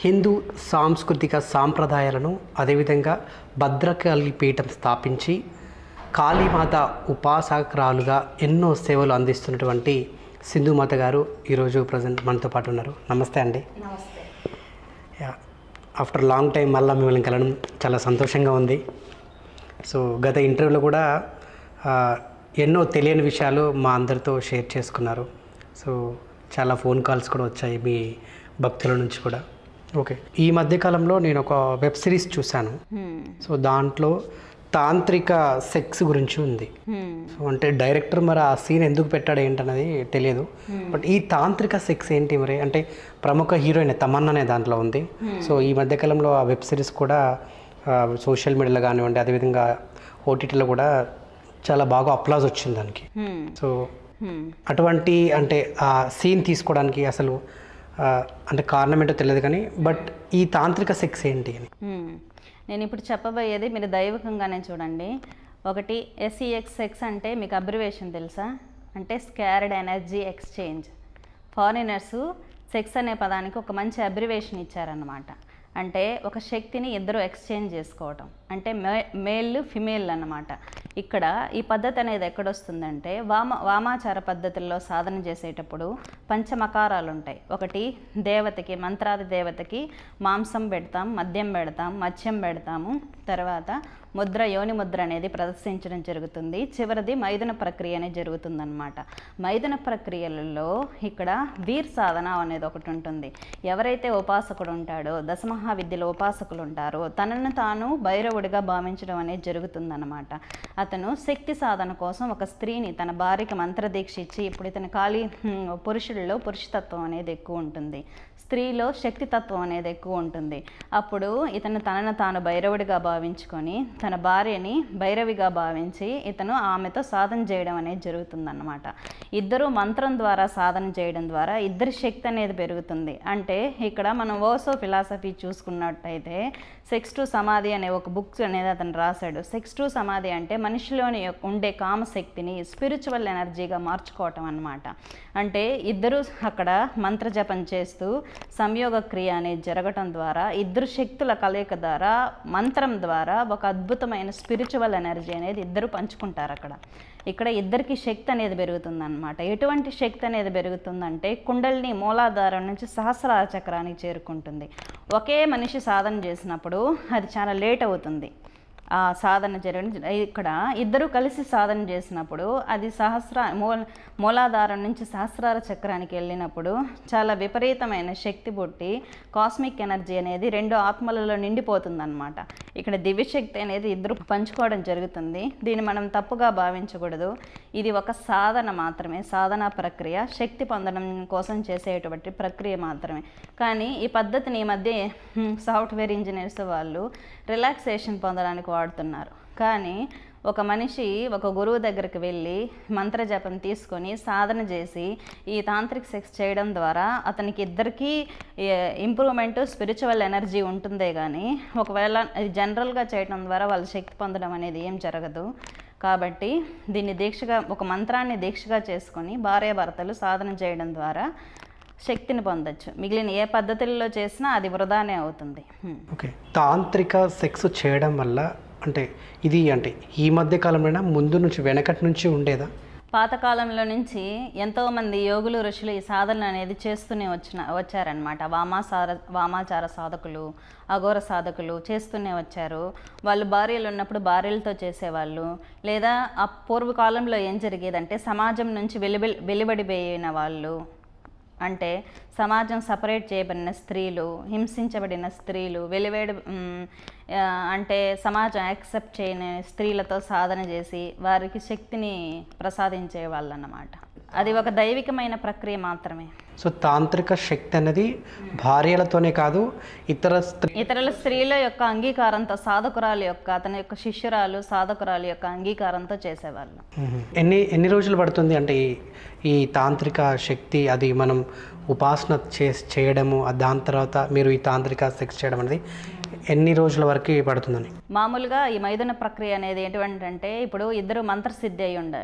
హిందూ సాంస్కృతిక సాంప్రదాయాలను అదేవిధంగా భద్రకాళి పీఠం స్థాపించి కాళీమాత ఉపాసకురాలుగా ఎన్నో సేవలు అందిస్తున్నటువంటి సింధుమాత గారు ఈరోజు ప్రజెంట్ మనతో పాటు ఉన్నారు నమస్తే అండి నమస్తే యా ఆఫ్టర్ లాంగ్ టైం మళ్ళీ మిమ్మల్ని కలవడం చాలా సంతోషంగా ఉంది సో గత ఇంటర్వ్యూలో కూడా ఆ, ఎన్నో తెలియని విషయాలు మా అందరితో షేర్ చేసుకున్నారు సో చాలా ఫోన్ కాల్స్ కూడా వచ్చాయి మీ భక్తుల నుంచి కూడా ఓకే ఈ మధ్యకాలంలో నేను ఒక వెబ్ సిరీస్ చూశాను సో దాంట్లో తాంత్రిక సెక్స్ గురించి ఉంది సో అంటే డైరెక్టర్ మరి ఆ సీన్ ఎందుకు పెట్టాడు ఏంటన్నది తెలియదు బట్ ఈ తాంత్రిక సెక్స్ ఏంటి మరి అంటే ప్రముఖ హీరోయిన్ తమన్నా అనే దాంట్లో ఉంది సో ఈ మధ్యకాలంలో ఆ వెబ్ సిరీస్ కూడా సోషల్ మీడియాలో కానివ్వండి అదేవిధంగా ఓటీటీలో కూడా చాలా బాగా అప్లాజ్ వచ్చింది దానికి సో అటువంటి అంటే ఆ సీన్ తీసుకోవడానికి అసలు ఆ, అంటే కారణం ఏంటో తెలియదు కానీ బట్ ఈ తాంత్రిక సెక్స్ ఏంటి అని మ్మ్. నేను ఇప్పుడు చెప్పబోయేది మీరు దైవకంగానే చూడండి ఒకటి ఎస్ఈఎక్స్ సెక్స్ అంటే మీకు అబ్రివేషన్ తెలుసా అంటే sacred energy exchange foreigners sex అనే పదానికి ఒక మంచి అబ్రివేషన్ ఇచ్చారన్నమాట అంటే ఒక శక్తిని ఇద్దరు ఎక్స్చేంజ్ చేసుకోవటం అంటే మే మేల్ ఫిమేల్ అన్నమాట ఇక్కడ ఈ పద్ధతి అనేది ఎక్కడొస్తుందంటే వామ వామాచార పద్ధతుల్లో సాధన చేసేటప్పుడు పంచమకారాలు ఉంటాయి ఒకటి దేవతకి మంత్రాది దేవతకి మాంసం పెడతాం మద్యం పెడతాం మత్స్యం పెడతాము తర్వాత ముద్ర యోని ముద్ర అనేది ప్రదర్శించడం జరుగుతుంది చివరిది మైదున ప్రక్రియ అనేది జరుగుతుందన్నమాట మైదున ప్రక్రియలలో ఇక్కడ వీర్ సాధన అనేది ఒకటి ఉంటుంది ఎవరైతే ఉపాసకుడు ఉంటాడో దశమహావిద్యలో ఉపాసకులు ఉంటారో తనను తాను భైరవుడిగా భావించడం అనేది జరుగుతుందన్నమాట అతను శక్తి సాధన కోసం ఒక స్త్రీని తన భార్యకి మంత్రదీక్ష ఇచ్చి ఇప్పుడు ఇతని ఖాళీ హ్మ్, పురుషుల్లో పురుషతత్వం అనేది ఎక్కువ ఉంటుంది స్త్రీలో శక్తితత్వం అనేది ఎక్కువ ఉంటుంది అప్పుడు ఇతను తనను తాను భైరవుడిగా భావించుకొని తన భార్యని భైరవిగా భావించి ఇతను ఆమెతో సాధన చేయడం అనేది జరుగుతుందన్నమాట ఇద్దరు మంత్రం ద్వారా సాధన చేయడం ద్వారా ఇద్దరి శక్తి అనేది పెరుగుతుంది అంటే ఇక్కడ మనం ఓసో ఫిలాసఫీ చూసుకున్నట్టయితే సెక్స్ టు సమాధి అనే ఒక బుక్ అనేది అతను రాశాడు సెక్స్ టు సమాధి అంటే మనిషిలోని యొక్క ఉండే కామశక్తిని స్పిరిచువల్ ఎనర్జీగా మార్చుకోవటం అన్నమాట అంటే ఇద్దరు అక్కడ మంత్రజపం చేస్తూ సంయోగ క్రియ అనేది జరగటం ద్వారా ఇద్దరు శక్తుల కలయిక ద్వారా మంత్రం ద్వారా ఒక అద్భుతమైన స్పిరిచువల్ ఎనర్జీ అనేది ఇద్దరు పంచుకుంటారు అక్కడ ఇక్కడ ఇద్దరికి శక్తి అనేది పెరుగుతుందన్నమాట ఎటువంటి శక్తి అనేది పెరుగుతుందంటే కుండలిని మూలాధారం నుంచి సహస్రార చక్రానికి చేరుకుంటుంది ఒకే మనిషి సాధన చేసినప్పుడు అది చాలా లేట్ అవుతుంది ఆ సాధన జరిగిన ఇక్కడ ఇద్దరు కలిసి సాధన చేసినప్పుడు అది సహస్ర మూల మూలాధారం నుంచి సహస్రార చక్రానికి వెళ్ళినప్పుడు చాలా విపరీతమైన శక్తి పుట్టి కాస్మిక్ ఎనర్జీ అనేది రెండు ఆత్మలలో నిండిపోతుందన్నమాట ఇక్కడ దివ్యశక్తి అనేది ఇద్దరు పంచుకోవడం జరుగుతుంది దీన్ని మనం తప్పుగా భావించకూడదు ఇది ఒక సాధన మాత్రమే సాధన ప్రక్రియ శక్తి పొందడం కోసం చేసేటువంటి ప్రక్రియ మాత్రమే కానీ ఈ పద్ధతిని ఈ మధ్య హ్మ్, సాఫ్ట్వేర్ ఇంజనీర్స్ వాళ్ళు రిలాక్సేషన్ పొందడానికి వాడుతున్నారు కానీ ఒక మనిషి ఒక గురువు దగ్గరికి వెళ్ళి మంత్రజపం తీసుకొని సాధన చేసి ఈ తాంత్రిక్ సెక్స్ చేయడం ద్వారా అతనికి ఇద్దరికీ ఇంప్రూవ్మెంట్ స్పిరిచువల్ ఎనర్జీ ఉంటుందే కానీ ఒకవేళ ఇది జనరల్గా చేయడం ద్వారా వాళ్ళ శక్తి పొందడం అనేది ఏం జరగదు కాబట్టి దీన్ని దీక్షగా ఒక మంత్రాన్ని దీక్షగా చేసుకొని భార్యాభర్తలు సాధన చేయడం ద్వారా శక్తిని పొందొచ్చు మిగిలిన ఏ పద్ధతుల్లో చేసినా అది వృధానే అవుతుంది హ్మ్. ఓకే తాంత్రిక సెక్స్ చేయడం వల్ల అంటే ఇది అంటే ఈ మధ్య కాలంలోనే ముందు నుంచి వెనకటి నుంచి ఉండేదా పాతకాలంలో నుంచి ఎంతోమంది యోగులు ఋషులు ఈ సాధన అనేది చేస్తూనే వచ్చిన వచ్చారనమాట వామాసార వామాచార సాధకులు అఘోర సాధకులు చేస్తూనే వచ్చారు వాళ్ళు భార్యలు ఉన్నప్పుడు భార్యలతో చేసేవాళ్ళు లేదా ఆ పూర్వకాలంలో ఏం జరిగేదంటే సమాజం నుంచి వెలుబడి వెలువడిపోయిన వాళ్ళు అంటే సమాజం సపరేట్ చేయబడిన స్త్రీలు హింసించబడిన స్త్రీలు వెలివేడి మ్, ఆ, అంటే సమాజం యాక్సెప్ట్ చేయని స్త్రీలతో సాధన చేసి వారికి శక్తిని ప్రసాదించే వాళ్ళు అన్నమాట అది ఒక దైవికమైన ప్రక్రియ మాత్రమే సో తాంత్రిక శక్తి అనేది భార్యలతోనే కాదు ఇతర స్త్రీ ఇతరుల స్త్రీల యొక్క అంగీకారంతో సాధకురాలు యొక్క అతని యొక్క శిష్యురాలు సాధకురాలు యొక్క అంగీకారంతో చేసేవాళ్ళు మ్మ్. ఎన్ని ఎన్ని రోజులు పడుతుంది అంటే ఈ ఈ తాంత్రిక శక్తి అది మనం ఉపాసన చే చేయడము ఆ దాని తర్వాత మీరు ఈ తాంత్రిక సెక్స్ చేయడం అనేది ఎన్ని రోజుల వరకు పడుతుందని మామూలుగా ఈ మైదున ప్రక్రియ అనేది ఎటువంటిదంటే ఇప్పుడు ఇద్దరు మంత్రసిద్ధి అయి ఉండాలి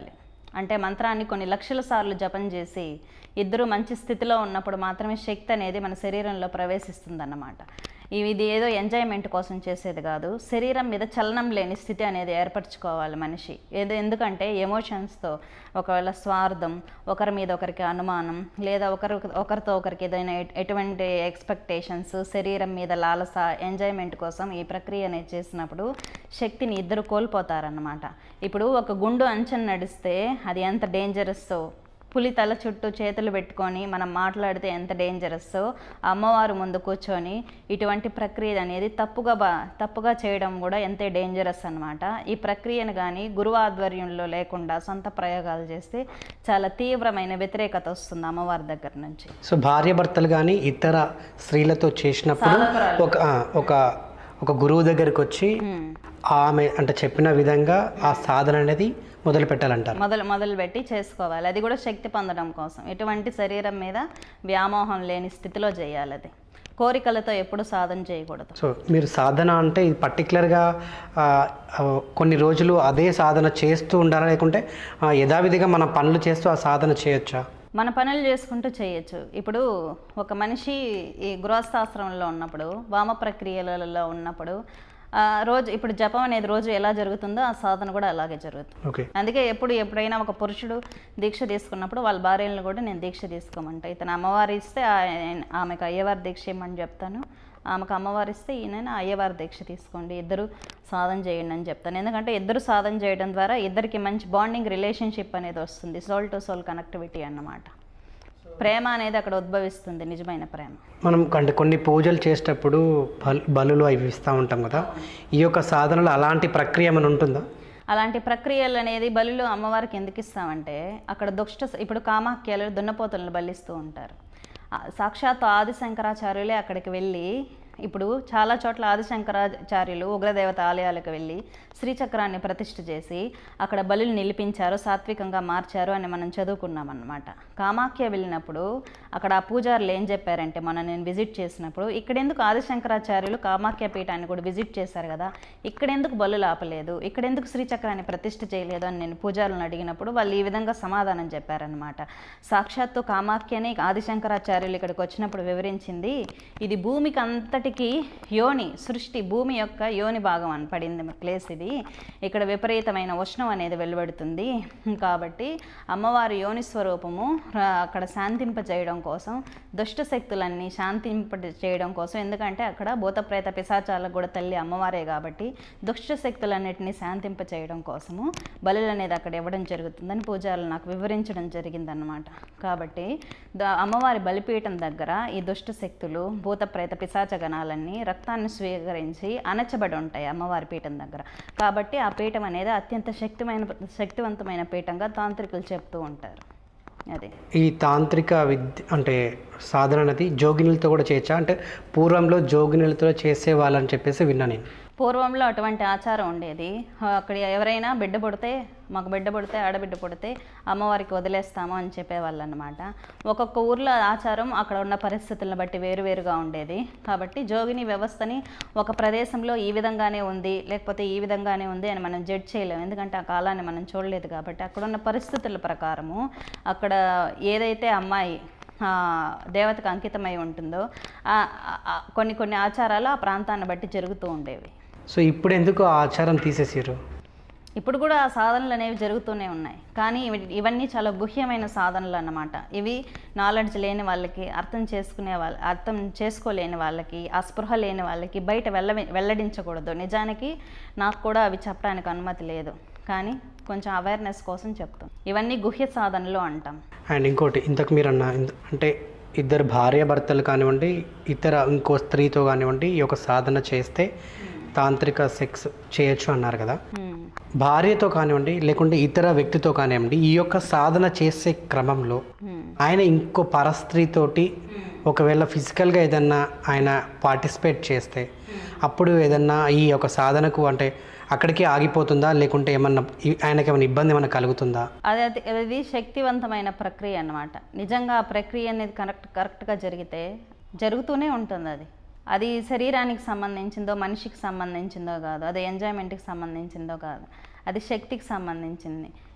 అంటే మంత్రాన్ని కొన్ని లక్షల సార్లు జపం చేసి ఇద్దరు మంచి స్థితిలో ఉన్నప్పుడు మాత్రమే శక్తి అనేది మన శరీరంలో ప్రవేశిస్తుందన్నమాట ఇవి ఇది ఏదో ఎంజాయ్మెంట్ కోసం చేసేది కాదు శరీరం మీద చలనం లేని స్థితి అనేది ఏర్పరచుకోవాలి మనిషి ఏదో ఎందుకంటే ఎమోషన్స్తో ఒకవేళ స్వార్థం ఒకరి మీద ఒకరికి అనుమానం లేదా ఒకరు ఒకరితో ఒకరికి ఏదైనా ఎట్- ఎటువంటి ఎక్స్పెక్టేషన్స్ శరీరం మీద లాలస ఎంజాయ్మెంట్ కోసం ఈ ప్రక్రియ అనేది చేసినప్పుడు శక్తిని ఇద్దరు కోల్పోతారన్నమాట ఇప్పుడు ఒక గుండు అంచన నడిస్తే అది ఎంత డేంజరస్ పులి తల చుట్టూ చేతులు పెట్టుకొని మనం మాట్లాడితే ఎంత డేంజరస్ అమ్మవారు ముందు కూర్చొని ఇటువంటి ప్రక్రియ అనేది తప్పుగా బా తప్పుగా చేయడం కూడా ఎంతే డేంజరస్ అన్నమాట ఈ ప్రక్రియను కానీ గురువు ఆధ్వర్యంలో లేకుండా సొంత ప్రయోగాలు చేస్తే చాలా తీవ్రమైన వ్యతిరేకత వస్తుంది అమ్మవారి దగ్గర నుంచి సో భార్యాభర్తలు కానీ ఇతర స్త్రీలతో చేసినప్పుడు సాధకురాలు. ఒక ఆ, ఒక ఒక గురువు దగ్గరికి వచ్చి హ్మ్. ఆమె అంటే చెప్పిన విధంగా ఆ సాధన అనేది మొదలు పెట్టాలంటారు మొదలు మొదలుపెట్టి చేసుకోవాలి అది కూడా శక్తి పొందడం కోసం ఎటువంటి శరీరం మీద వ్యామోహం లేని స్థితిలో చేయాలి అది కోరికలతో ఎప్పుడు సాధన చేయకూడదు సో మీరు సాధన అంటే ఇది పర్టికులర్గా ఆ, ఆ, కొన్ని రోజులు అదే సాధన చేస్తూ ఉండాలా లేకుంటే ఆ, యథావిధిగా మన పనులు చేస్తూ ఆ సాధన చేయొచ్చా మన పనులు చేసుకుంటూ చేయొచ్చు ఇప్పుడు ఒక మనిషి ఈ గృహస్థాశ్రమంలో ఉన్నప్పుడు వామ ప్రక్రియలలో ఉన్నప్పుడు ఆ, రోజు ఇప్పుడు జపం అనేది రోజు ఎలా జరుగుతుందో ఆ సాధన కూడా అలాగే జరుగుతుంది ఓకే అందుకే ఎప్పుడు ఎప్పుడైనా ఒక పురుషుడు దీక్ష తీసుకున్నప్పుడు వాళ్ళ భార్యలను కూడా నేను దీక్ష తీసుకోమంటా ఇతను అమ్మవారి ఇస్తే ఆయన- ఆమెకు అయ్యవారి దీక్ష ఇమ్మని చెప్తాను ఆమెకు అమ్మవారు ఇస్తే ఈయన అయ్యవారి దీక్ష తీసుకోండి ఇద్దరు సాధన చేయండి అని చెప్తాను ఎందుకంటే ఇద్దరు సాధన చేయడం ద్వారా ఇద్దరికి మంచి బాండింగ్ రిలేషన్షిప్ అనేది వస్తుంది సోల్ టు సోల్ కనెక్టివిటీ అన్నమాట ప్రేమ అనేది అక్కడ ఉద్భవిస్తుంది నిజమైన ప్రేమ మనం అంటే కొన్ని పూజలు చేసేటప్పుడు బల్ బలులు అవి ఇస్తూ ఉంటాం కదా ఈ యొక్క సాధనలో అలాంటి ప్రక్రియ ఏమైనా ఉంటుందా అలాంటి ప్రక్రియలు అనేది బలులు అమ్మవారికి ఎందుకు ఇస్తామంటే అక్కడ దుష్ట ఇప్పుడు కామాఖ్యలు దున్నపోతులను బలిస్తూ ఉంటారు ఆ, సాక్షాత్తు ఆది శంకరాచార్యులే అక్కడికి వెళ్ళి ఇప్పుడు చాలా చోట్ల ఆది శంకరాచార్యులు ఉగ్రదేవత ఆలయాలకు వెళ్ళి శ్రీచక్రాన్ని ప్రతిష్ఠ చేసి అక్కడ బలులు నిలిపించారు సాత్వికంగా మార్చారు అని మనం చదువుకున్నాం అన్నమాట కామాఖ్య వెళ్ళినప్పుడు అక్కడ ఆ పూజారులు ఏం చెప్పారంటే మొన్న నేను విజిట్ చేసినప్పుడు ఇక్కడెందుకు ఆది శంకరాచార్యులు కామాఖ్య పీఠాన్ని కూడా విజిట్ చేశారు కదా ఇక్కడెందుకు బలులు ఆపలేదు ఇక్కడెందుకు శ్రీచక్రాన్ని ప్రతిష్ఠ చేయలేదు అని నేను పూజారులను అడిగినప్పుడు వాళ్ళు ఈ విధంగా సమాధానం చెప్పారనమాట సాక్షాత్తు కామాఖ్యని ఆది శంకరాచార్యులు ఇక్కడికి వచ్చినప్పుడు వివరించింది ఇది భూమికి అంతటికి యోని సృష్టి భూమి యొక్క యోని భాగం అని పడింది ప్లేస్ ఇది ఇక్కడ విపరీతమైన ఉష్ణం అనేది వెలువడుతుంది కాబట్టి అమ్మవారి యోని స్వరూపము రా- అక్కడ శాంతింప చేయడం కోసం దుష్ట శక్తులన్నీ శాంతింప చేయడం కోసం ఎందుకంటే అక్కడ భూతప్రేత పిశాచాలకు కూడా తల్లి అమ్మవారే కాబట్టి దుష్ట శక్తులన్నిటిని శాంతింప చేయడం కోసము బలులు అనేది అక్కడ ఇవ్వడం జరుగుతుందని పూజారులు నాకు వివరించడం జరిగిందనమాట కాబట్టి ద అమ్మవారి బలిపీఠం దగ్గర ఈ దుష్ట శక్తులు భూత ప్రేత పిశాచ గణాలన్నీ రక్తాన్ని స్వీకరించి అణచబడి ఉంటాయి అమ్మవారి పీఠం దగ్గర కాబట్టి ఆ పీఠం అనేది అత్యంత శక్తిమైన శక్తివంతమైన పీఠంగా తాంత్రికులు చెప్తూ ఉంటారు అది ఈ తాంత్రిక విద్య అంటే సాధన అనేది జోగినులతో కూడా చేయొచ్చా అంటే పూర్వంలో జోగినులతో చేసే వాళ్ళని చెప్పేసి విన్నా నేను పూర్వంలో అటువంటి ఆచారం ఉండేది ఆ, అక్కడ ఎవరైనా బిడ్డ పుడితే మాకు బిడ్డ పుడితే ఆడబిడ్డ పుడితే అమ్మవారికి వదిలేస్తాము అని చెప్పేవాళ్ళు అనమాట ఒక్కొక్క ఊర్లో ఆచారం అక్కడ ఉన్న పరిస్థితులను బట్టి వేరువేరుగా ఉండేది కాబట్టి జోగిని వ్యవస్థని ఒక ప్రదేశంలో ఈ విధంగానే ఉంది లేకపోతే ఈ విధంగానే ఉంది అని మనం జడ్జ్ చేయలేము ఎందుకంటే ఆ కాలాన్ని మనం చూడలేదు కాబట్టి అక్కడ ఉన్న పరిస్థితుల ప్రకారము అక్కడ ఏదైతే అమ్మాయి ఆ, దేవతకు అంకితమై ఉంటుందో ఆ- ఆ- ఆ కొన్ని కొన్ని ఆచారాలు ఆ ప్రాంతాన్ని బట్టి జరుగుతూ ఉండేవి సో ఇప్పుడు ఎందుకు ఆ ఆచారం తీసేసారు ఇప్పుడు కూడా ఆ సాధనలు అనేవి జరుగుతూనే ఉన్నాయి కానీ ఇవి- ఇవన్నీ చాలా గుహ్యమైన సాధనలు అన్నమాట ఇవి నాలెడ్జ్ లేని వాళ్ళకి అర్థం చేసుకునే వాళ్ళ అర్థం చేసుకోలేని వాళ్ళకి ఆ స్పృహ లేని వాళ్ళకి బయట వెళ్ళ వెల్లడించకూడదు నిజానికి నాకు కూడా అవి చెప్పడానికి అనుమతి లేదు కానీ కొంచెం అవేర్నెస్ కోసం చెప్తాం ఇవన్నీ గుహ్య సాధనలు అంటాం అండ్ ఇంకోటి ఇంతకు మీరు అన్న ఇంత- అంటే ఇద్దరు భార్య భర్తలు కానివ్వండి ఇతర ఇంకో స్త్రీతో కానివ్వండి ఈ యొక్క సాధన చేస్తే తాంత్రిక సెక్స్ చేయొచ్చు అన్నారు కదా హ్మ్. భార్యతో కానివ్వండి లేకుంటే ఇతర వ్యక్తితో కానివ్వండి ఈ యొక్క సాధన చేసే క్రమంలో హ్మ్. ఆయన ఇంకో పరస్త్రీతోటి ఒకవేళ ఫిజికల్గా ఏదన్నా ఆయన పార్టిసిపేట్ చేస్తే అప్పుడు ఏదన్నా ఈ యొక్క సాధనకు అంటే అక్కడికి ఆగిపోతుందా లేకుంటే ఏమన్నా ఈ- ఆయనకి ఏమైనా ఇబ్బంది ఏమైనా కలుగుతుందా అది అది అది శక్తివంతమైన ప్రక్రియ అన్నమాట నిజంగా ఆ ప్రక్రియ అనేది కరెక్ట్ కరెక్ట్గా జరిగితే జరుగుతూనే ఉంటుంది అది అది శరీరానికి సంబంధించిందో మనిషికి సంబంధించిందో కాదు అది ఎంజాయ్మెంట్కి సంబంధించిందో కాదు అది శక్తికి సంబంధించింది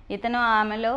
ఇతను ఆమెలో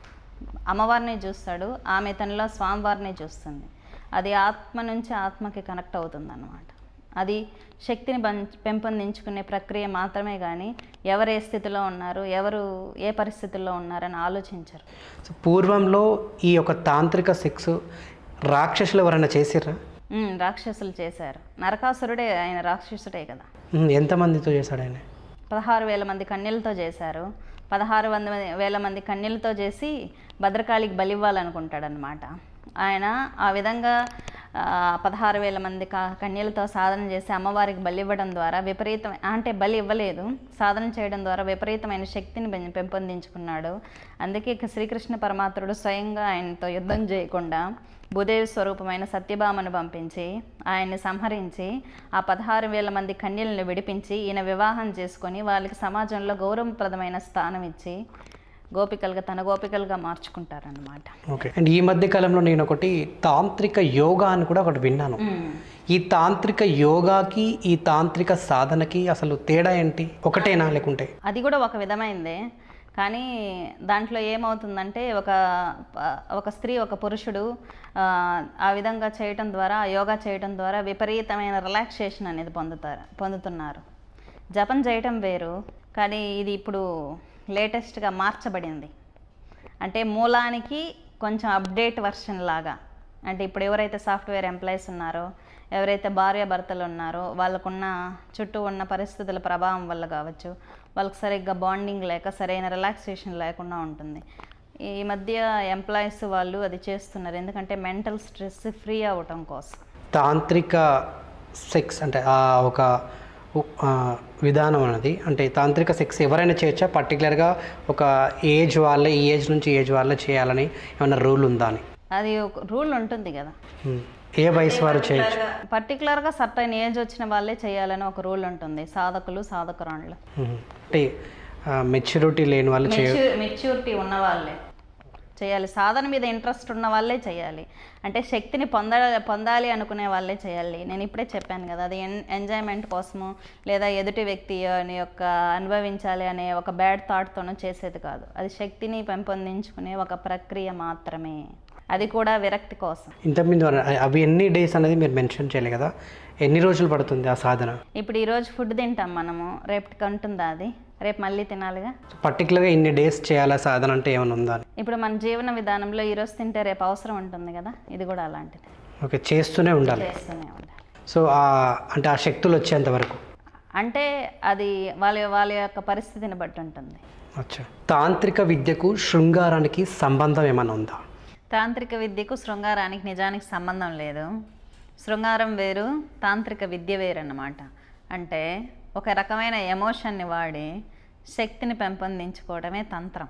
అమ్మవారిని చూస్తాడు ఆమె ఇతనిలో స్వామివారిని చూస్తుంది అది ఆత్మ నుంచి ఆత్మకి కనెక్ట్ అవుతుంది అనమాట అది శక్తిని బం- పెంపొందించుకునే ప్రక్రియ మాత్రమే కానీ ఎవరు ఏ స్థితిలో ఉన్నారు ఎవరు ఏ పరిస్థితుల్లో ఉన్నారని ఆలోచించరు సో పూర్వంలో ఈ యొక్క తాంత్రిక సెక్స్ రాక్షసులు ఎవరైనా చేసిర్రా ఉమ్, రాక్షసులు చేశారు నరకాసురుడే ఆయన రాక్షసుడే కదా ఉమ్, ఎంతమందితో చేశాడు ఆయన పదహారు వేల మంది కన్యలతో చేశారు పదహారు వంద మంది- వేల మంది కన్యలతో చేసి భద్రకాళికి బలివ్వాలనుకుంటాడనమాట ఆయన ఆ విధంగా ఆ, పదహారు వేల మంది క- కన్యలతో సాధన చేసి అమ్మవారికి బలి ఇవ్వడం ద్వారా విపరీతం అంటే బలి ఇవ్వలేదు సాధన చేయడం ద్వారా విపరీతమైన శక్తిని పెం- పెంపొందించుకున్నాడు అందుకే ఇక శ్రీకృష్ణ పరమాత్ముడు స్వయంగా ఆయనతో యుద్ధం చేయకుండా భూదేవి స్వరూపమైన సత్యభామను పంపించి ఆయన్ని సంహరించి ఆ పదహారు వేల మంది కన్యలను విడిపించి ఈయన వివాహం చేసుకొని వాళ్ళకి సమాజంలో గౌరవప్రదమైన స్థానం ఇచ్చి గోపికలుగా తన గోపికలుగా మార్చుకుంటారనమాట ఓకే అండ్ ఈ మధ్య కాలంలో నేను ఒకటి తాంత్రిక యోగా అని కూడా ఒకటి విన్నాను ఈ తాంత్రిక యోగాకి ఈ తాంత్రిక సాధనకి అసలు తేడా ఏంటి ఒకటేనా లేకుంటే అది కూడా ఒక విధమైందే కానీ దాంట్లో ఏమవుతుందంటే ఒక ప- ఒక స్త్రీ ఒక పురుషుడు ఆ, ఆ విధంగా చేయటం ద్వారా ఆ యోగా చేయటం ద్వారా విపరీతమైన రిలాక్సేషన్ అనేది పొందుతారు పొందుతున్నారు జపం చేయటం వేరు కానీ ఇది ఇప్పుడు లేటెస్ట్గా మార్చబడింది అంటే మూలానికి కొంచెం అప్డేట్ వర్షన్ లాగా అంటే ఇప్పుడు ఎవరైతే సాఫ్ట్వేర్ ఎంప్లాయీస్ ఉన్నారో ఎవరైతే భార్య భర్తలు ఉన్నారో వాళ్ళకున్న చుట్టూ ఉన్న పరిస్థితుల ప్రభావం వల్ల కావచ్చు వాళ్ళకి సరిగ్గా బాండింగ్ లేక సరైన రిలాక్సేషన్ లేకుండా ఉంటుంది ఈ మధ్య ఎంప్లాయీస్ వాళ్ళు అది చేస్తున్నారు ఎందుకంటే మెంటల్ స్ట్రెస్ ఫ్రీ అవ్వటం కోసం తాంత్రిక సెక్స్ అంటే ఆ ఒక ఉ- ఆ, విధానం అనేది అంటే తాంత్రిక సెక్స్ ఎవరైనా చేయొచ్చా పర్టికులర్గా ఒక ఏజ్ వాళ్ళే ఈ ఏజ్ నుంచి ఈ ఏజ్ వాళ్ళే చేయాలని ఏమైనా రూల్ ఉందా అని అది ఒక రూల్ ఉంటుంది కదా ఉమ్. ఏ వయసు వారు చేయొచ్చు పర్టికులర్గా సర్టైన్ ఏజ్ వచ్చిన వాళ్ళే చేయాలని ఒక రూల్ ఉంటుంది సాధకులు సాధకురాళ్ళు ఉమ్. అంటే మెచ్యూరిటీ లేని వాళ్ళు చేయ మెచ్యూ మెచ్యూరిటీ ఉన్న వాళ్ళే చేయాలి సాధన మీద ఇంట్రెస్ట్ ఉన్న వాళ్ళే చేయాలి అంటే శక్తిని పొంద పొందాలి అనుకునే వాళ్ళే చేయాలి నేను ఇప్పుడే చెప్పాను కదా అది ఎన్ ఎంజాయ్మెంట్ కోసము లేదా ఎదుటి వ్యక్తి అని యొక్క అనుభవించాలి అనే ఒక బ్యాడ్ థాట్తోనూ చేసేది కాదు అది శక్తిని పెంపొందించుకునే ఒక ప్రక్రియ మాత్రమే అది కూడా విరక్తి కోసం ఇంతకుముందు అన్న- అవి ఎన్ని డేస్ అనేది మీరు మెన్షన్ చేయలేదు కదా ఎన్ని రోజులు పడుతుంది ఆ సాధన ఇప్పుడు ఈరోజు ఫుడ్ తింటాం మనము రేపటికి ఉంటుందా అది రేపు మళ్ళీ తినాలిగా పర్టికులర్గా ఇన్ని డేస్ చేయాలా సాధన అంటే ఏమైనా ఉందా అని ఇప్పుడు మన జీవన విధానంలో ఈరోజు తింటే రేపు అవసరం ఉంటుంది కదా ఇది కూడా అలాంటిది ఓకే చేస్తూనే ఉండాలి చేస్తూనే ఉండాలి సో ఆ అంటే ఆ శక్తులు వచ్చేంత వరకు అంటే అది వాళ్ళ వాళ్ళ యొక్క పరిస్థితిని బట్టి ఉంటుంది అచ్చా తాంత్రిక విద్యకు శృంగారానికి సంబంధం ఏమైనా ఉందా తాంత్రిక విద్యకు శృంగారానికి నిజానికి సంబంధం లేదు శృంగారం వేరు తాంత్రిక విద్య వేరు అన్నమాట అంటే ఒక రకమైన ఎమోషన్ని వాడి శక్తిని పెంపొందించుకోవడమే తంత్రం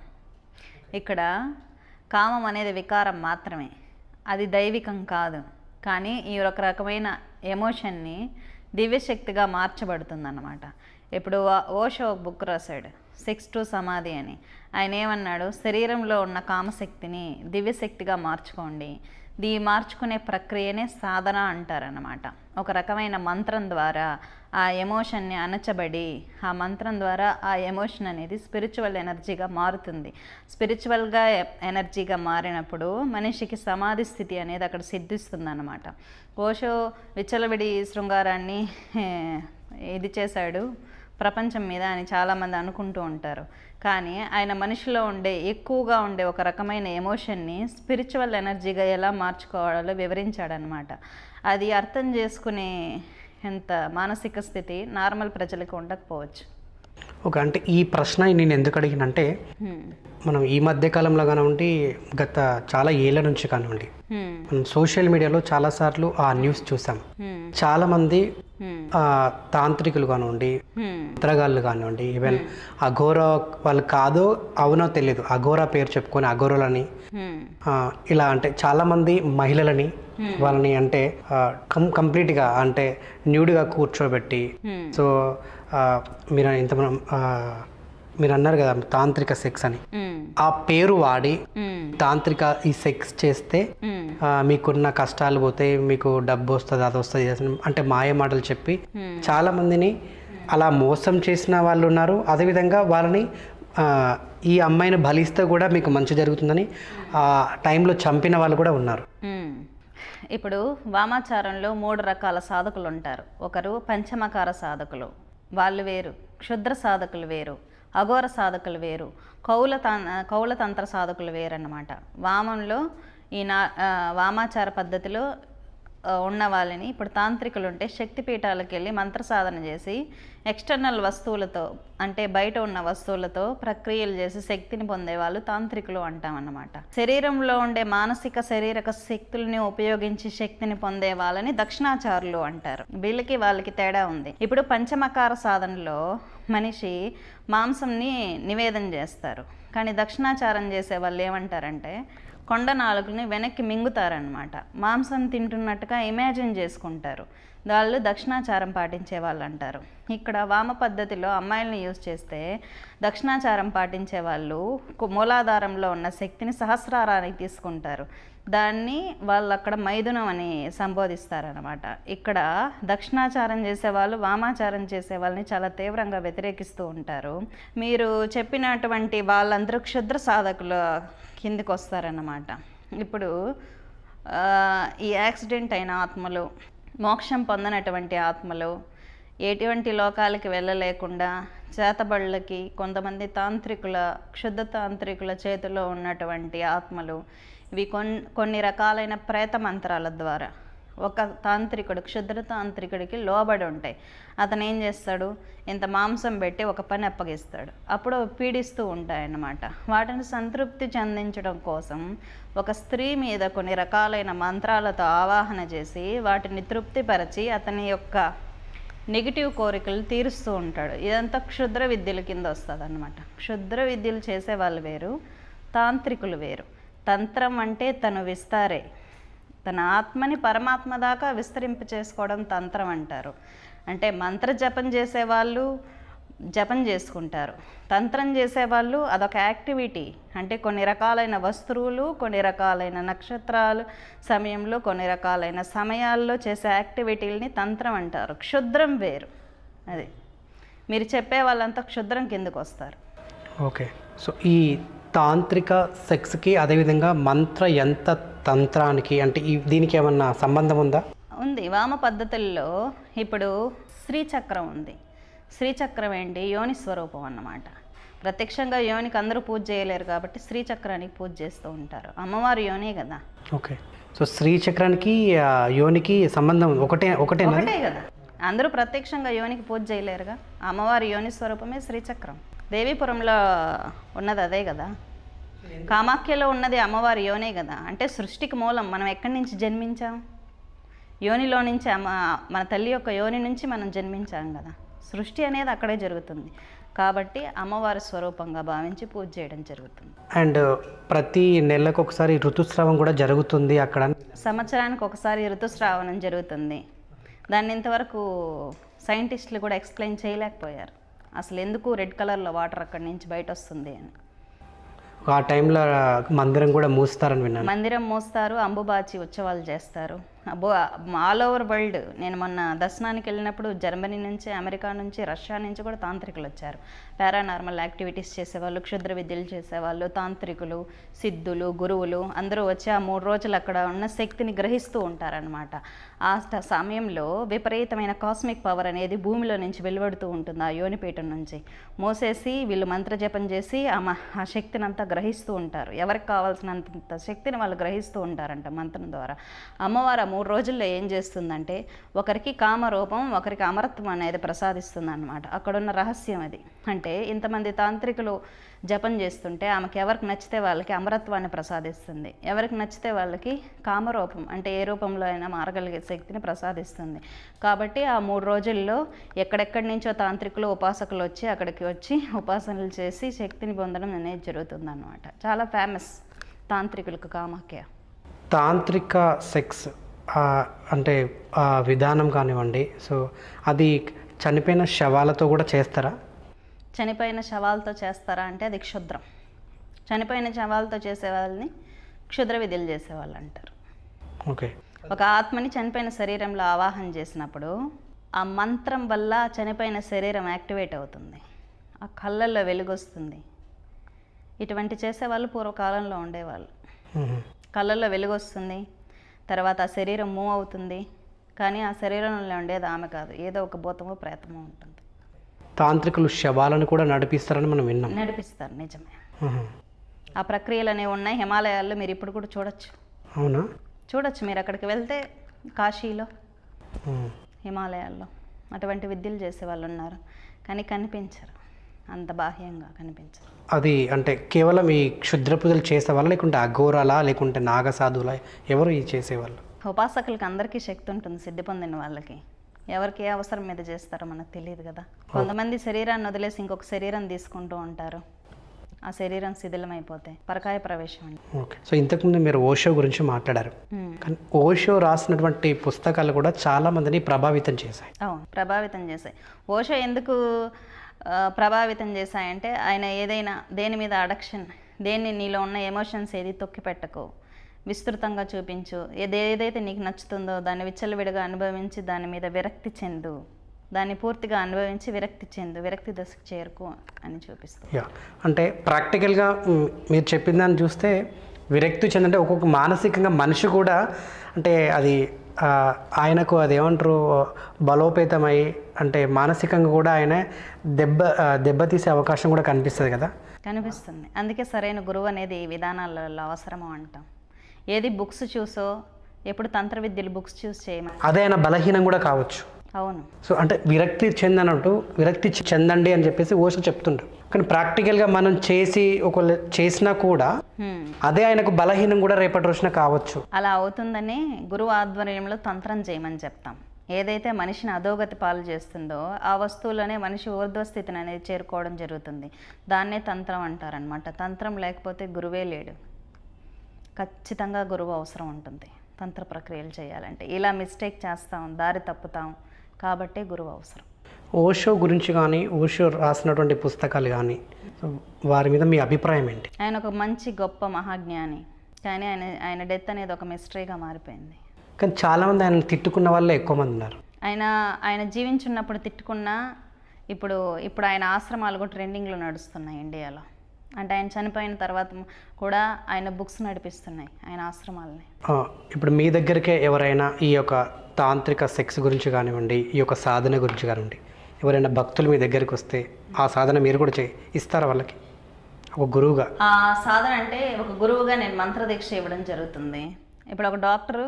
ఇక్కడ కామం అనేది వికారం మాత్రమే అది దైవికం కాదు కానీ ఈ ఒక రకమైన ఎమోషన్ని దివ్యశక్తిగా మార్చబడుతుందన్నమాట ఇప్పుడు ఆ- ఓషో ఒక బుక్ రాశాడు సిక్స్ టు సమాధి అని ఆయన ఏమన్నాడు శరీరంలో ఉన్న కామశక్తిని దివ్యశక్తిగా మార్చుకోండి దీ మార్చుకునే ప్రక్రియనే సాధన అంటారన్నమాట ఒక రకమైన మంత్రం ద్వారా ఆ ఎమోషన్ని అణచబడి ఆ మంత్రం ద్వారా ఆ ఎమోషన్ అనేది స్పిరిచువల్ ఎనర్జీగా మారుతుంది స్పిరిచువల్గా ఎనర్జీగా మారినప్పుడు మనిషికి సమాధి స్థితి అనేది అక్కడ సిద్ధిస్తుంది అనమాట ఓషో విచ్చలవిడి శృంగారాన్ని ఏ, ఇది చేశాడు ప్రపంచం మీద అని చాలామంది అనుకుంటూ ఉంటారు కానీ ఆయన మనిషిలో ఉండే ఎక్కువగా ఉండే ఒక రకమైన ఎమోషన్ని స్పిరిచువల్ ఎనర్జీగా ఎలా మార్చుకోవాలో వివరించాడనమాట అది అర్థం చేసుకునే ఎంత మానసిక స్థితి నార్మల్ ప్రజలకు ఉండకపోవచ్చు ఓకే అంటే ఈ ప్రశ్న నేను ఎందుకు అడిగినంటే హ్మ్. మనం ఈ మధ్య కాలంలో కానివ్వండి గత చాలా ఏళ్ళ నుంచి కానివ్వండి హ్మ్. మనం సోషల్ మీడియాలో చాలాసార్లు ఆ న్యూస్ చూసాం హ్మ్. చాలామంది హ్మ్. ఆ, తాంత్రికులు కానివ్వండి హ్మ్. మంత్రగాళ్ళు కానివ్వండి ఈవెన్ అఘోరా వాళ్ళు కాదో అవునో తెలియదు అఘోరా పేరు చెప్పుకొని అఘోరాలని హ్మ్. ఆ, ఇలా అంటే చాలామంది మహిళలని వాళ్ళని అంటే ఆ, కం కంప్లీట్గా అంటే న్యూడ్గా కూర్చోబెట్టి హ్మ్. సో ఆ, మీరు ఇంత మనం ఆ, మీరు అన్నారు కదా తాంత్రిక సెక్స్ అని హ్మ్. ఆ పేరు వాడి హ్మ్. తాంత్రిక ఈ సెక్స్ చేస్తే హ్మ్. ఆ, మీకున్న కష్టాలు పోతాయి మీకు డబ్బు వస్తుంది అది వస్తుంది ఇది వస్తుంది అంటే మాయ మాటలు చెప్పి Hmm. చాలా మందిని అలా మోసం చేసిన వాళ్ళు ఉన్నారు అదేవిధంగా వాళ్ళని ఆ, ఈ అమ్మాయిని బలిస్తే కూడా మీకు మంచి జరుగుతుందని ఆ టైంలో చంపిన వాళ్ళు కూడా ఉన్నారు మ్మ్. ఇప్పుడు వామాచారంలో మూడు రకాల సాధకులు ఉంటారు ఒకరు పంచమకార సాధకులు వాళ్ళు వేరు క్షుద్ర సాధకులు వేరు అఘోర సాధకులు వేరు కౌల తం కౌలతంత్ర సాధకులు వేరు అన్నమాట వామంలో ఈ నా ఆ, వామాచార పద్ధతిలో ఆ, ఉన్న వాళ్ళని ఇప్పుడు తాంత్రికులు ఉంటే శక్తిపీఠాలకు వెళ్ళి మంత్ర సాధన చేసి ఎక్స్టర్నల్ వస్తువులతో అంటే బయట ఉన్న వస్తువులతో ప్రక్రియలు చేసి శక్తిని పొందే వాళ్ళు తాంత్రికులు అంటాం అన్నమాట శరీరంలో ఉండే మానసిక శారీరక శక్తుల్ని ఉపయోగించి శక్తిని పొందే వాళ్ళని దక్షిణాచారులు అంటారు వీళ్ళకి వాళ్ళకి తేడా ఉంది ఇప్పుడు పంచమకార సాధనలో మనిషి మాంసంని నివేదన చేస్తారు కానీ దక్షిణాచారం చేసే వాళ్ళు ఏమంటారంటే కొండ నాలుగుని వెనక్కి మింగుతారనమాట మాంసం తింటున్నట్టుగా ఇమాజిన్ చేసుకుంటారు వాళ్ళు దక్షిణాచారం పాటించే వాళ్ళు అంటారు ఇక్కడ వామ పద్ధతిలో అమ్మాయిల్ని యూజ్ చేస్తే దక్షిణాచారం పాటించే వాళ్ళు కు- మూలాధారంలో ఉన్న శక్తిని సహస్రారానికి తీసుకుంటారు దాన్ని వాళ్ళు అక్కడ మైథునం అని సంబోధిస్తారనమాట ఇక్కడ దక్షిణాచారం చేసే వాళ్ళు వామాచారం చేసే వాళ్ళని చాలా తీవ్రంగా వ్యతిరేకిస్తూ ఉంటారు మీరు చెప్పినటువంటి వాళ్ళందరూ క్షుద్ర సాధకుల కిందికి వస్తారన్నమాట ఇప్పుడు ఆ, ఈ యాక్సిడెంట్ అయిన ఆత్మలు మోక్షం పొందనటువంటి ఆత్మలు ఎటువంటి లోకాలకి వెళ్ళలేకుండా చేతబళ్ళకి కొంతమంది తాంత్రికుల క్షుద్ధ తాంత్రికుల చేతిలో ఉన్నటువంటి ఆత్మలు ఇవి కొన్ కొన్ని రకాలైన ప్రేత మంత్రాల ద్వారా ఒక తాంత్రికుడు క్షుద్ర తాంత్రికుడికి లోబడి ఉంటాయి అతను ఏం చేస్తాడు ఇంత మాంసం పెట్టి ఒక పని అప్పగిస్తాడు అప్పుడు అవి పీడిస్తూ ఉంటాయన్నమాట వాటిని సంతృప్తి చెందించడం కోసం ఒక స్త్రీ మీద కొన్ని రకాలైన మంత్రాలతో ఆవాహన చేసి వాటిని తృప్తిపరచి అతని యొక్క నెగిటివ్ కోరికలు తీరుస్తూ ఉంటాడు ఇదంతా క్షుద్ర విద్యల కింద వస్తుంది అనమాట క్షుద్ర విద్యలు చేసే వాళ్ళు వేరు తాంత్రికులు వేరు తంత్రం అంటే తను విస్తారే తన ఆత్మని పరమాత్మ దాకా విస్తరింప చేసుకోవడం తంత్రం అంటారు అంటే మంత్ర జపం చేసేవాళ్ళు జపం చేసుకుంటారు తంత్రం చేసేవాళ్ళు అదొక యాక్టివిటీ అంటే కొన్ని రకాలైన వస్తువులు కొన్ని రకాలైన నక్షత్రాలు సమయంలో కొన్ని రకాలైన సమయాల్లో చేసే యాక్టివిటీలని తంత్రం అంటారు క్షుద్రం వేరు అది మీరు చెప్పే వాళ్ళంతా క్షుద్రం కిందకు వస్తారు ఓకే సో ఈ తాంత్రిక సెక్స్కి అదేవిధంగా మంత్ర యంత్ర తంత్రానికి అంటే ఈ దీనికి ఏమన్నా సంబంధం ఉందా ఉంది వామ పద్ధతుల్లో ఇప్పుడు శ్రీచక్రం ఉంది శ్రీచక్రం ఏంటి యోని స్వరూపం అన్నమాట ప్రత్యక్షంగా యోనికి అందరూ పూజ చేయలేరు కాబట్టి శ్రీచక్రానికి పూజ చేస్తూ ఉంటారు అమ్మవారి యోనే కదా ఓకే సో శ్రీచక్రానికి ఆ, యోనికి సంబంధం ఒకటే ఒకటేనా ఒకటే కదా అందరూ ప్రత్యక్షంగా యోనికి పూజ చేయలేరుగా అమ్మవారి యోని స్వరూపమే శ్రీచక్రం దేవీపురంలో ఉన్నది అదే కదా కామాఖ్యలో ఉన్నది అమ్మవారి యోనే కదా అంటే సృష్టికి మూలం మనం ఎక్కడి నుంచి జన్మించాం యోనిలో నుంచి అమ్మ మన తల్లి యొక్క యోని నుంచి మనం జన్మించాం కదా సృష్టి అనేది అక్కడే జరుగుతుంది కాబట్టి అమ్మవారి స్వరూపంగా భావించి పూజ చేయడం జరుగుతుంది అండ్ ప్రతి నెలకు ఒకసారి ఋతుస్రావం కూడా జరుగుతుంది అక్కడ సంవత్సరానికి ఒకసారి ఋతుస్రావణం జరుగుతుంది దాన్ని ఇంతవరకు సైంటిస్టులు కూడా ఎక్స్ప్లెయిన్ చేయలేకపోయారు అసలు ఎందుకు రెడ్ కలర్లో వాటర్ అక్కడి నుంచి బయట వస్తుంది అని ఆ టైంలో మందిరం కూడా మూస్తారని విన్నాను మందిరం మోస్తారు అంబుబాచి ఉత్సవాలు చేస్తారు అబ్బో ఆల్ ఓవర్ వరల్డ్ నేను మొన్న దర్శనానికి వెళ్ళినప్పుడు జర్మనీ నుంచి అమెరికా నుంచి రష్యా నుంచి కూడా తాంత్రికులు వచ్చారు పారానార్మల్ యాక్టివిటీస్ చేసేవాళ్ళు క్షుద్ర విద్యలు చేసేవాళ్ళు తాంత్రికులు సిద్ధులు గురువులు అందరూ వచ్చి ఆ మూడు రోజులు అక్కడ ఉన్న శక్తిని గ్రహిస్తూ ఉంటారనమాట ఆ ట- సమయంలో విపరీతమైన కాస్మిక్ పవర్ అనేది భూమిలో నుంచి వెలువడుతూ ఉంటుంది ఆ యోనిపీఠం నుంచి మోసేసి వీళ్ళు మంత్రజపం చేసి ఆ మ- ఆ శక్తిని అంతా గ్రహిస్తూ ఉంటారు ఎవరికి కావాల్సినంత శక్తిని వాళ్ళు గ్రహిస్తూ ఉంటారంట మంత్రం ద్వారా అమ్మవారు ఆ మూడు రోజుల్లో ఏం చేస్తుందంటే ఒకరికి కామరూపం ఒకరికి అమరత్వం అనేది ప్రసాదిస్తుంది అనమాట అక్కడున్న రహస్యం అది అంటే ఇంతమంది తాంత్రికులు జపం చేస్తుంటే ఆమెకి ఎవరికి నచ్చితే వాళ్ళకి అమరత్వాన్ని ప్రసాదిస్తుంది ఎవరికి నచ్చితే వాళ్ళకి కామరూపం అంటే ఏ రూపంలో అయినా మారగలిగే శక్తిని ప్రసాదిస్తుంది కాబట్టి ఆ మూడు రోజుల్లో ఎక్కడెక్కడి నుంచో తాంత్రికులు ఉపాసకులు వచ్చి అక్కడికి వచ్చి ఉపాసనలు చేసి శక్తిని పొందడం అనేది జరుగుతుంది చాలా ఫేమస్ తాంత్రికులకు కామాఖ్య తాంత్రిక సెక్స్ ఆ, అంటే ఆ విధానం కానివ్వండి సో అది చనిపోయిన శవాలతో కూడా చేస్తారా చనిపోయిన శవాలతో చేస్తారా అంటే అది క్షుద్రం చనిపోయిన శవాలతో చేసే వాళ్ళని క్షుద్ర విధులు చేసేవాళ్ళు అంటారు ఓకే ఒక ఆత్మని చనిపోయిన శరీరంలో ఆవాహన చేసినప్పుడు ఆ మంత్రం వల్ల చనిపోయిన శరీరం యాక్టివేట్ అవుతుంది ఆ కళ్ళల్లో వెలుగొస్తుంది ఇటువంటి చేసేవాళ్ళు పూర్వకాలంలో ఉండేవాళ్ళు మ్మ్. కళ్ళల్లో వెలుగు వస్తుంది తర్వాత ఆ శరీరం మూవ్ అవుతుంది కానీ ఆ శరీరంలో ఉండేది ఆమె కాదు ఏదో ఒక భూతమో ప్రేతమో ఉంటుంది తాంత్రికులు శవాలను కూడా నడిపిస్తారని మనం విన్నాం నడిపిస్తారు నిజమే మ్మ్. ఆ ప్రక్రియలు అనేవి ఉన్నాయి హిమాలయాల్లో మీరు ఇప్పుడు కూడా చూడొచ్చు అవునా చూడొచ్చు మీరు అక్కడికి వెళ్తే కాశీలో మ్మ్. హిమాలయాల్లో అటువంటి విద్యలు చేసే వాళ్ళు ఉన్నారు కానీ కనిపించరు అంత బాహ్యంగా కనిపించరు అది అంటే కేవలం ఈ క్షుద్ర పూజలు చేసేవాళ్ళ లేకుంటే అఘోరాలా లేకుంటే నాగసాధువులా ఎవరు ఇది చేసేవాళ్ళు ఉపాసకులకి అందరికీ శక్తి ఉంటుంది సిద్ధి పొందిన వాళ్ళకి ఎవరికి ఏ అవసరం మీద చేస్తారో మనకు తెలియదు కదా కొంతమంది శరీరాన్ని వదిలేసి ఇంకొక శరీరం తీసుకుంటూ ఉంటారు ఆ శరీరం శిథిలమైపోతే పరకాయ ప్రవేశం అండి ఓకే సో ఇంతకుముందు మీరు ఓషో గురించి మాట్లాడారు ఉమ్. కానీ ఓషో రాసినటువంటి పుస్తకాలు కూడా చాలా మందిని ప్రభావితం చేశాయి అవును ప్రభావితం చేశాయి ఓషో ఎందుకు ఆ, ప్రభావితం చేశాయంటే ఆయన ఏదైనా దేని మీద అడక్షన్ దేన్ని నీలో ఉన్న ఎమోషన్స్ ఏది తొక్కి పెట్టకు విస్తృతంగా చూపించు ఏది ఏదైతే నీకు నచ్చుతుందో దాన్ని విచ్చలవిడిగా అనుభవించి దాని మీద విరక్తి చెందు దాన్ని పూర్తిగా అనుభవించి విరక్తి చెందు విరక్తి దశకు చేరుకో అని చూపిస్తుంది యా అంటే ప్రాక్టికల్గా మ్, మీరు చెప్పిన దాన్ని చూస్తే విరక్తి చెందంటే ఒక్కొక్క మానసికంగా మనిషి కూడా అంటే అది ఆ, ఆయనకు అది ఏమంటారు బలోపేతమై అంటే మానసికంగా కూడా ఆయన దెబ్బ ఆ, దెబ్బతీసే అవకాశం కూడా కనిపిస్తుంది కదా కనిపిస్తుంది అందుకే సరైన గురువు అనేది ఈ విధానాలలో అవసరము అంటాం ఏది బుక్స్ చూసో ఎప్పుడు తంత్ర విద్యలు బుక్స్ చూస్ చేయమని అదే ఆయన బలహీనం కూడా కావచ్చు అవును సో అంటే విరక్తి చెందనట్టు విరక్తి చెందండి అని చెప్పేసి ఓషో చెప్తుంటారు కానీ ప్రాక్టికల్గా మనం చేసి ఒకవేళ చేసినా కూడా హ్మ్. అదే ఆయనకు బలహీనం కూడా రేపటి రోజున కావచ్చు అలా అవుతుందని గురువు ఆధ్వర్యంలో తంత్రం చేయమని చెప్తాం ఏదైతే మనిషిని అధోగతి పాలు చేస్తుందో ఆ వస్తువులోనే మనిషి ఊర్ధ్వస్థితిని అనేది చేరుకోవడం జరుగుతుంది దాన్నే తంత్రం అంటారనమాట తంత్రం లేకపోతే గురువే లేడు ఖచ్చితంగా గురువు అవసరం ఉంటుంది తంత్ర ప్రక్రియలు చేయాలంటే ఇలా మిస్టేక్ చేస్తాం దారి తప్పుతాం కాబట్టే గురువు అవసరం ఓషో గురించి కానీ ఓషో రాసినటువంటి పుస్తకాలు కానీ సో వారి మీద మీ అభిప్రాయం ఏంటి ఆయన ఒక మంచి గొప్ప మహాజ్ఞాని కానీ ఆయన ఆయన డెత్ అనేది ఒక మిస్టరీగా మారిపోయింది కానీ చాలామంది ఆయన తిట్టుకున్న వాళ్ళే ఎక్కువ మంది ఉన్నారు ఆయన ఆయన జీవించున్నప్పుడు తిట్టుకున్నా ఇప్పుడు ఇప్పుడు ఆయన ఆశ్రమాలు కూడా ట్రెండింగ్లో నడుస్తున్నాయి ఇండియాలో అంటే ఆయన చనిపోయిన తర్వాత కూడా ఆయన బుక్స్ నడిపిస్తున్నాయి ఆయన ఆశ్రమాలని ఆ, ఇప్పుడు మీ దగ్గరికే ఎవరైనా ఈ యొక్క తాంత్రిక సెక్స్ గురించి కానివ్వండి ఈ యొక్క సాధన గురించి కానివ్వండి ఎవరైనా భక్తులు మీ దగ్గరికి వస్తే ఆ సాధన మీరు కూడా చే ఇస్తారా వాళ్ళకి ఒక గురువుగా ఆ సాధన అంటే ఒక గురువుగా నేను మంత్రదీక్ష ఇవ్వడం జరుగుతుంది ఇప్పుడు ఒక డాక్టరు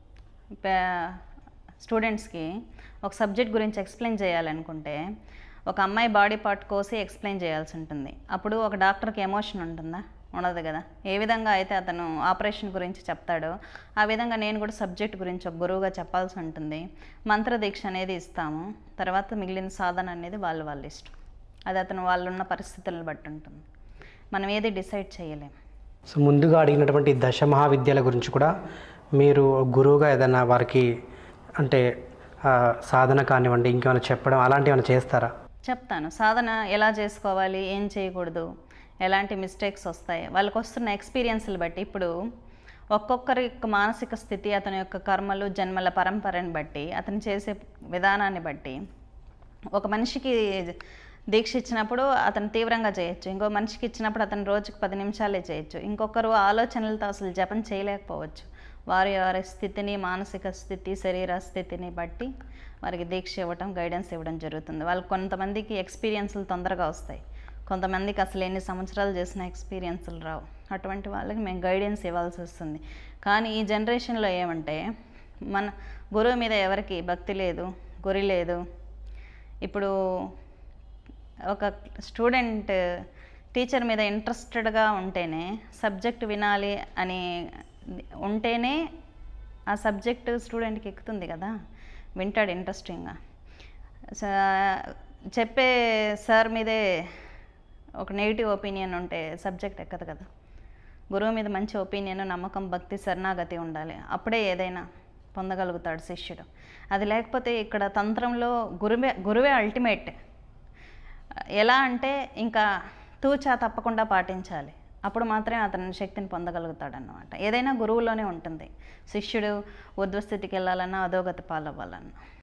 స్టూడెంట్స్కి ఒక సబ్జెక్ట్ గురించి ఎక్స్ప్లెయిన్ చేయాలనుకుంటే ఒక అమ్మాయి బాడీ పార్ట్ కోసి ఎక్స్ప్లెయిన్ చేయాల్సి ఉంటుంది అప్పుడు ఒక డాక్టర్కి ఎమోషన్ ఉంటుందా ఉండదు కదా ఏ విధంగా అయితే అతను ఆపరేషన్ గురించి చెప్తాడో ఆ విధంగా నేను కూడా సబ్జెక్ట్ గురించి ఒక గురువుగా చెప్పాల్సి ఉంటుంది మంత్రదీక్ష అనేది ఇస్తాము తర్వాత మిగిలిన సాధన అనేది వాళ్ళు వాళ్ళ ఇష్టం అది అతను వాళ్ళు ఉన్న పరిస్థితులను బట్టి ఉంటుంది మనం ఏది డిసైడ్ చేయలేం సో ముందుగా అడిగినటువంటి దశ మహావిద్యాల గురించి కూడా మీరు గురువుగా ఏదైనా వారికి అంటే ఆ, సాధన కానివ్వండి ఇంకేమైనా చెప్పడం అలాంటివి ఏమైనా చేస్తారా చెప్తాను సాధన ఎలా చేసుకోవాలి ఏం చేయకూడదు ఎలాంటి మిస్టేక్స్ వస్తాయి వాళ్ళకి వస్తున్న ఎక్స్పీరియన్స్లు బట్టి ఇప్పుడు ఒక్కొక్కరి యొక్క మానసిక స్థితి అతని యొక్క కర్మలు జన్మల పరంపరని బట్టి అతను చేసే విధానాన్ని బట్టి ఒక మనిషికి దీక్ష ఇచ్చినప్పుడు అతను తీవ్రంగా చేయొచ్చు ఇంకో మనిషికి ఇచ్చినప్పుడు అతను రోజుకు పది నిమిషాలే చేయొచ్చు ఇంకొకరు ఆలోచనలతో అసలు జపం చేయలేకపోవచ్చు వారి వారి స్థితిని మానసిక స్థితి శరీర స్థితిని బట్టి వారికి దీక్ష ఇవ్వటం గైడెన్స్ ఇవ్వడం జరుగుతుంది వాళ్ళు కొంతమందికి ఎక్స్పీరియన్స్లు తొందరగా వస్తాయి కొంతమందికి అసలు ఎన్ని సంవత్సరాలు చేసిన ఎక్స్పీరియన్స్లు రావు అటువంటి వాళ్ళకి మేము గైడెన్స్ ఇవ్వాల్సి వస్తుంది కానీ ఈ జనరేషన్లో ఏమంటే మన గురువు మీద ఎవరికి భక్తి లేదు గురి లేదు ఇప్పుడు ఒక స్టూడెంట్ టీచర్ మీద ఇంట్రెస్టెడ్గా ఉంటేనే సబ్జెక్ట్ వినాలి అని ఉంటేనే ఆ సబ్జెక్ట్ స్టూడెంట్కి ఎక్కుతుంది కదా వింటాడు ఇంట్రెస్టింగ్గా స- చెప్పే సార్ మీదే ఒక నెగిటివ్ ఒపీనియన్ ఉంటే సబ్జెక్ట్ ఎక్కదు కదా గురువు మీద మంచి ఒపీనియన్ నమ్మకం భక్తి శరణాగతి ఉండాలి అప్పుడే ఏదైనా పొందగలుగుతాడు శిష్యుడు అది లేకపోతే ఇక్కడ తంత్రంలో గురువే గురువే అల్టిమేట్ ఎలా అంటే ఇంకా తూచా తప్పకుండా పాటించాలి అప్పుడు మాత్రమే అతని శక్తిని పొందగలుగుతాడు అన్నమాట ఏదైనా గురువులోనే ఉంటుంది శిష్యుడు ఊర్ధ్వస్థితికి వెళ్ళాలన్నా అధోగతి పాలవ్వాలన్నా